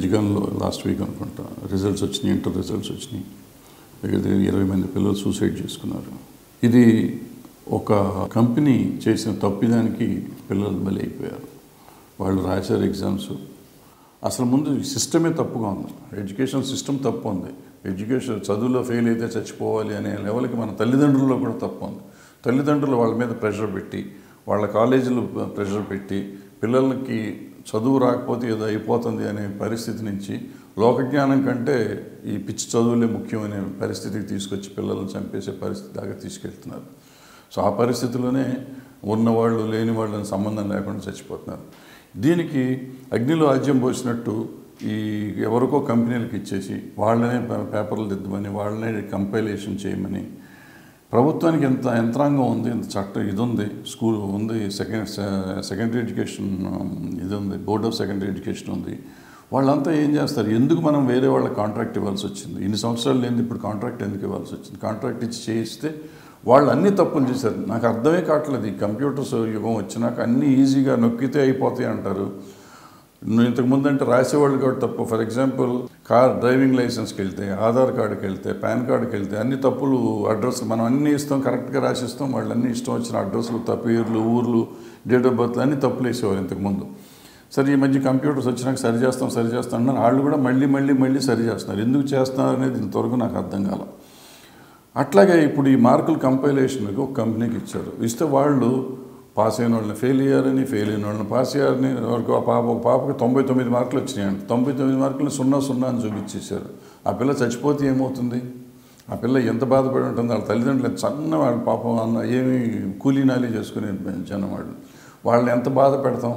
మిచిగన్లో last week అనుకుంటా results వచ్చినాయి inter results వచ్చినాయి దగ్గర దగ్గర ఇరవై మంది పిల్లలు సూసైడ్ చేసుకున్నారు ఇది ఒక కంపెనీ చేసిన తప్పిదానికి పిల్లలు బలి అయిపోయారు వాళ్ళు రాశారు ఎగ్జామ్స్ అసలు ముందు సిస్టమే తప్పుగా ఉంది ఎడ్యుకేషన్ సిస్టమ్ తప్పు ఉంది ఎడ్యుకేషన్ చదువులో ఫెయిల్ అయితే చచ్చిపోవాలి అనే లెవెల్కి మన తల్లిదండ్రుల్లో కూడా తప్పు ఉంది తల్లిదండ్రులు వాళ్ళ మీద ప్రెషర్ పెట్టి వాళ్ళ కాలేజీలు ప్రెషర్ పెట్టి పిల్లలకి చదువు రాకపోతే ఏదో అయిపోతుంది అనే పరిస్థితి నుంచి లోకజ్ఞానం కంటే ఈ పిచ్చి చదువులే ముఖ్యమనే పరిస్థితికి తీసుకొచ్చి పిల్లల్ని చంపేసే పరిస్థితి దాకా తీసుకెళ్తున్నారు సో ఆ పరిస్థితిలోనే ఉన్నవాళ్ళు లేని వాళ్ళని సంబంధం లేకుండా చచ్చిపోతున్నారు దీనికి అగ్నిలో ఆజ్యం పోసినట్టు ఈ ఎవరికో కంపెనీలకు ఇచ్చేసి వాళ్ళనే పే- పేపర్లు దిద్దమని వాళ్ళనే కంపైలేషన్ చేయమని ప్రభుత్వానికి ఎంత యంత్రాంగం ఉంది ఇంత చట్టం ఇది ఉంది స్కూల్ ఉంది సెకండ్ సెకండరీ ఎడ్యుకేషన్ ఉమ్, ఇది ఉంది బోర్డ్ ఆఫ్ సెకండరీ ఎడ్యుకేషన్ ఉంది వాళ్ళంతా ఏం చేస్తారు ఎందుకు మనం వేరే వాళ్ళ కాంట్రాక్ట్ ఇవ్వాల్సి వచ్చింది ఇన్ని సంవత్సరాలు లేని ఇప్పుడు కాంట్రాక్ట్ ఎందుకు ఇవ్వాల్సి వచ్చింది కాంట్రాక్ట్ ఇచ్చి చేయిస్తే వాళ్ళు అన్ని తప్పులు చేశారు నాకు అర్థమే కావట్లేదు ఈ కంప్యూటర్స్ యుగం వచ్చినాక అన్నీ ఈజీగా నొక్కితే అయిపోతాయి అంటారు నువ్వు ఇంతకుముందు అంటే రాసేవాళ్ళు కూడా తప్పు ఫర్ ఎగ్జాంపుల్ కార్ డ్రైవింగ్ లైసెన్స్కి వెళ్తే ఆధార్ కార్డుకి వెళ్తే పాన్ కార్డుకి వెళ్తే అన్ని తప్పులు అడ్రస్ మనం అన్నీ ఇస్తాం కరెక్ట్గా రాసిస్తాం వాళ్ళు అన్ని ఇష్టం వచ్చిన అడ్రస్లు తప్పేర్లు ఊర్లు డేట్ ఆఫ్ బర్త్ అన్ని తప్పులు వేసేవారు ఇంతకుముందు సరే ఈ మధ్య కంప్యూటర్స్ వచ్చినాక సరి చేస్తాం సరి చేస్తాం అన్నారు వాళ్ళు కూడా మళ్ళీ మళ్ళీ మళ్ళీ సరి చేస్తున్నారు ఎందుకు చేస్తున్నారు అనేది ఇంతవరకు నాకు అర్థం కాల అట్లాగే ఇప్పుడు ఈ మార్కులు కంపైలేషన్కి ఒక కంపెనీకి ఇచ్చారు ఇస్తే వాళ్ళు పాస్ అయిన వాళ్ళని ఫెయిల్ అయ్యారని ఫెయిల్ అయిన వాళ్ళని పాస్ అయ్యారని వరకు ఆ పాప ఒక పాపకి తొంభై తొమ్మిది మార్కులు వచ్చినాయండి తొంభై తొమ్మిది మార్కులు సున్నా సున్నా అని చూపించేశారు ఆ పిల్ల చచ్చిపోతే ఏమవుతుంది ఆ పిల్ల ఎంత బాధపడి ఉంటుంది వాళ్ళ తల్లిదండ్రులు సన్న వాళ్ళ పాపం అన్న ఏమి కూలీనాలి చేసుకునే జనం వాళ్ళు వాళ్ళని ఎంత బాధ పెడతాం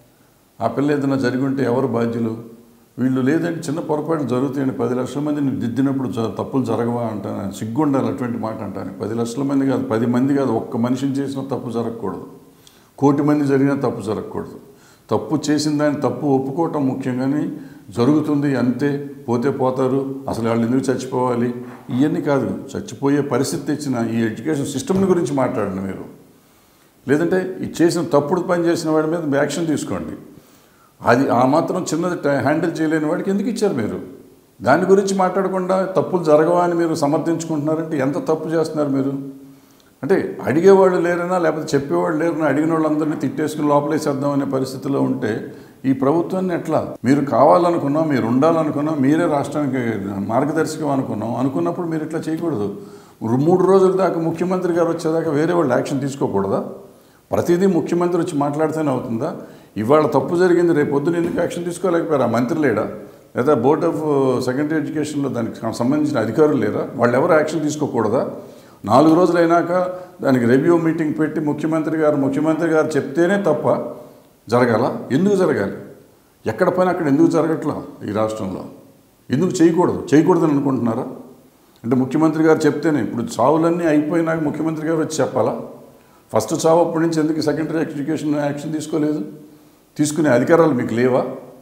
ఆ పిల్ల ఏదైనా జరిగి ఉంటే ఎవరు బాధ్యులు వీళ్ళు లేదంటే చిన్న పొరపాటు జరుగుతాయండి పది లక్షల మందిని దిద్దినప్పుడు జ- తప్పులు జరగవా అంటాను సిగ్గుండాలి అటువంటి మాట అంటాను పది లక్షల మంది కాదు పది మంది కాదు ఒక్క మనిషిని చేసిన తప్పు జరగకూడదు కోటి మంది జరిగినా తప్పు జరగకూడదు తప్పు చేసిన దాన్ని తప్పు ఒప్పుకోవటం ముఖ్యం కానీ జరుగుతుంది అంతే పోతే పోతారు అసలు వాళ్ళు ఎందుకు చచ్చిపోవాలి ఇవన్నీ కాదు చచ్చిపోయే పరిస్థితి తెచ్చిన ఈ ఎడ్యుకేషన్ సిస్టమ్ని గురించి మాట్లాడండి మీరు లేదంటే ఈ చేసిన తప్పుడు పని చేసిన వాడి మీద యాక్షన్ తీసుకోండి అది ఆ మాత్రం చిన్నది ట- హ్యాండిల్ చేయలేని వాడికి ఎందుకు ఇచ్చారు మీరు దాని గురించి మాట్లాడకుండా తప్పులు జరగవా అని మీరు సమర్థించుకుంటున్నారంటే ఎంత తప్పు చేస్తున్నారు మీరు అంటే అడిగేవాళ్ళు లేరనా లేకపోతే చెప్పేవాళ్ళు లేరనా అడిగిన వాళ్ళందరినీ తిట్టేసుకుని లోపలేసేద్దాం అనే పరిస్థితిలో ఉంటే ఈ ప్రభుత్వాన్ని ఎట్లా మీరు కావాలనుకున్నా మీరు ఉండాలనుకున్నా మీరే రాష్ట్రానికి మార్గదర్శకం అనుకున్నాం అనుకున్నప్పుడు మీరు ఇట్లా చేయకూడదు మూడు రోజుల దాకా ముఖ్యమంత్రి గారు వచ్చేదాకా వేరే వాళ్ళు యాక్షన్ తీసుకోకూడదా ప్రతిదీ ముఖ్యమంత్రి వచ్చి మాట్లాడితేనే అవుతుందా ఇవాళ తప్పు జరిగింది రేపు పొద్దున ఎందుకు యాక్షన్ తీసుకోలేకపోయారా మంత్రి లేడా లేదా బోర్డ్ ఆఫ్ సెకండరీ ఎడ్యుకేషన్లో దానికి సంబంధించిన అధికారులు లేరా వాళ్ళు ఎవరు యాక్షన్ తీసుకోకూడదా నాలుగు రోజులు అయినాక దానికి రివ్యూ మీటింగ్ పెట్టి ముఖ్యమంత్రి గారు ముఖ్యమంత్రి గారు చెప్తేనే తప్ప జరగాల ఎందుకు జరగాలి ఎక్కడ పైన అక్కడ ఎందుకు జరగట్లా ఈ రాష్ట్రంలో ఎందుకు చేయకూడదు చేయకూడదని అనుకుంటున్నారా అంటే ముఖ్యమంత్రి గారు చెప్తేనే ఇప్పుడు చావులన్నీ అయిపోయినాక ముఖ్యమంత్రి గారు వచ్చి చెప్పాలా ఫస్ట్ చావు అప్పటి నుంచి ఎందుకు సెకండరీ ఎడ్యుకేషన్ యాక్షన్ తీసుకోలేదు తీసుకునే అధికారాలు మీకు లేవా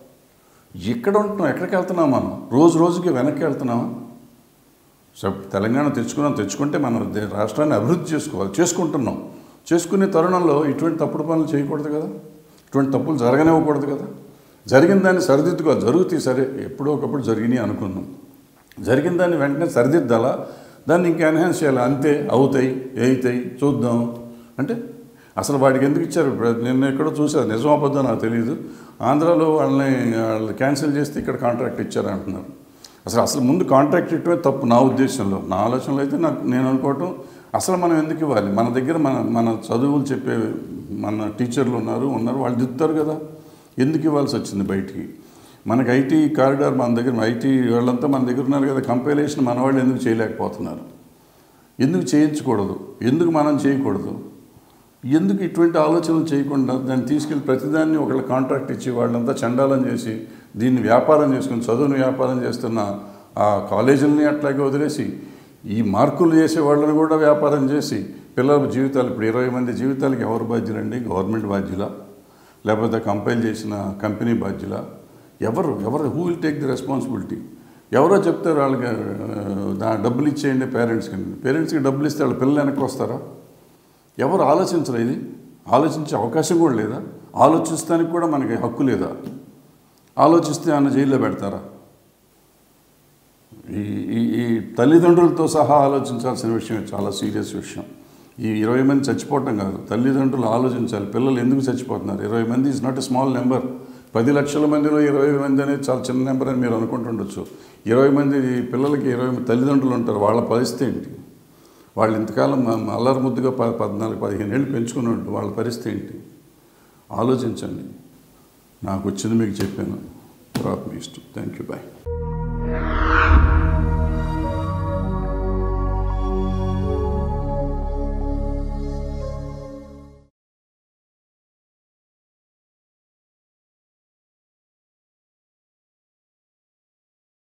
ఎక్కడ ఉంటున్నాం ఎక్కడికి వెళ్తున్నాం మనం రోజు రోజుకి వెనక్కి వెళ్తున్నామా సో తెలంగాణ తెచ్చుకున్నాం తెచ్చుకుంటే మనం దే- రాష్ట్రాన్ని అభివృద్ధి చేసుకోవాలి చేసుకుంటున్నాం చేసుకునే తరుణంలో ఇటువంటి తప్పుడు పనులు చేయకూడదు కదా ఇటువంటి తప్పులు జరగనివ్వకూడదు కదా జరిగిన దాన్ని సరిదిద్దుకోవాలి జరుగుతాయి సరే ఎప్పుడో ఒకప్పుడు జరిగినాయి అనుకున్నాం జరిగిన దాన్ని వెంటనే సరిదిద్దాలా దాన్ని ఇంకా ఎన్హాన్స్ చేయాలి అంతే అవుతాయి అవుతాయి చూద్దాం అంటే అసలు వాడికి ఎందుకు ఇచ్చారు ఇప్పుడు నిన్న ఎక్కడో చూసారు నిజం అబద్ధం నాకు తెలియదు ఆంధ్రాలో వాళ్ళని వాళ్ళు క్యాన్సిల్ చేస్తే ఇక్కడ కాంట్రాక్ట్ ఇచ్చారు అంటున్నారు అసలు అసలు ముందు కాంట్రాక్ట్ ఇవ్వటమే తప్పు నా ఉద్దేశంలో నా ఆలోచనలో అయితే నాకు నేను అనుకోవటం అసలు మనం ఎందుకు ఇవ్వాలి మన దగ్గర మన మన చదువులు చెప్పే మన టీచర్లు ఉన్నారు ఉన్నారు వాళ్ళు దిద్దుతారు కదా ఎందుకు ఇవ్వాల్సి వచ్చింది బయటికి మనకి ఐటీ కారిడార్ మన దగ్గర ఐటీ వాళ్ళంతా మన దగ్గర ఉన్నారు కదా కంపైలేషన్ మన వాళ్ళు ఎందుకు చేయలేకపోతున్నారు ఎందుకు చేయించకూడదు ఎందుకు మనం చేయకూడదు ఎందుకు ఇటువంటి ఆలోచనలు చేయకుండా దాన్ని తీసుకెళ్ళి ప్రతిదాన్ని ఒకళ్ళ కాంట్రాక్ట్ ఇచ్చి వాళ్ళంతా చండాలం చేసి దీన్ని వ్యాపారం చేసుకుని చదువుని వ్యాపారం చేస్తున్న ఆ కాలేజీలని అట్లాగే వదిలేసి ఈ మార్కులు చేసే వాళ్ళని కూడా వ్యాపారం చేసి పిల్లల జీవితాలు ఇప్పుడు ఇరవై మంది జీవితాలకి ఎవరు బాధ్యులండి గవర్నమెంట్ బాధ్యులా లేకపోతే కంపైల్ చేసిన కంపెనీ బాధ్యులా ఎవరు ఎవరు who will take the responsibility ఎవరో చెప్తారు వాళ్ళకి ఆ, దా డబ్బులు ఇచ్చేయండి పేరెంట్స్కి పేరెంట్స్కి డబ్బులు ఇస్తే వాళ్ళ పిల్లలు వెనక్కి వస్తారా ఎవరు ఆలోచించరు ఇది ఆలోచించే అవకాశం కూడా లేదా ఆలోచిస్తానికి కూడా మనకి హక్కు లేదా ఆలోచిస్తే ఆయన జైల్లో పెడతారా ఈ ఈ ఈ తల్లిదండ్రులతో సహా ఆలోచించాల్సిన విషయం చాలా సీరియస్ విషయం ఈ ఇరవై మంది చచ్చిపోవటం కాదు తల్లిదండ్రులు ఆలోచించాలి పిల్లలు ఎందుకు చచ్చిపోతున్నారు ఇరవై మంది is not a small number పది లక్షల మందిలో ఇరవై మంది అనేది చాలా చిన్న నెంబర్ అని మీరు అనుకుంటుండొచ్చు ఇరవై మంది పిల్లలకి ఇరవై మంది తల్లిదండ్రులు ఉంటారు వాళ్ళ పరిస్థితి ఏంటి వాళ్ళు ఇంతకాలం మ- అల్లరి ముద్దుగా ప పద్నాలుగు పదిహేను ఏళ్ళు పెంచుకుని ఉంటారు వాళ్ళ పరిస్థితి ఏంటి ఆలోచించండి నాకు వచ్చింది మీకు చెప్పాను తర్వాత మీ ఇష్టం థ్యాంక్ యూ బాయ్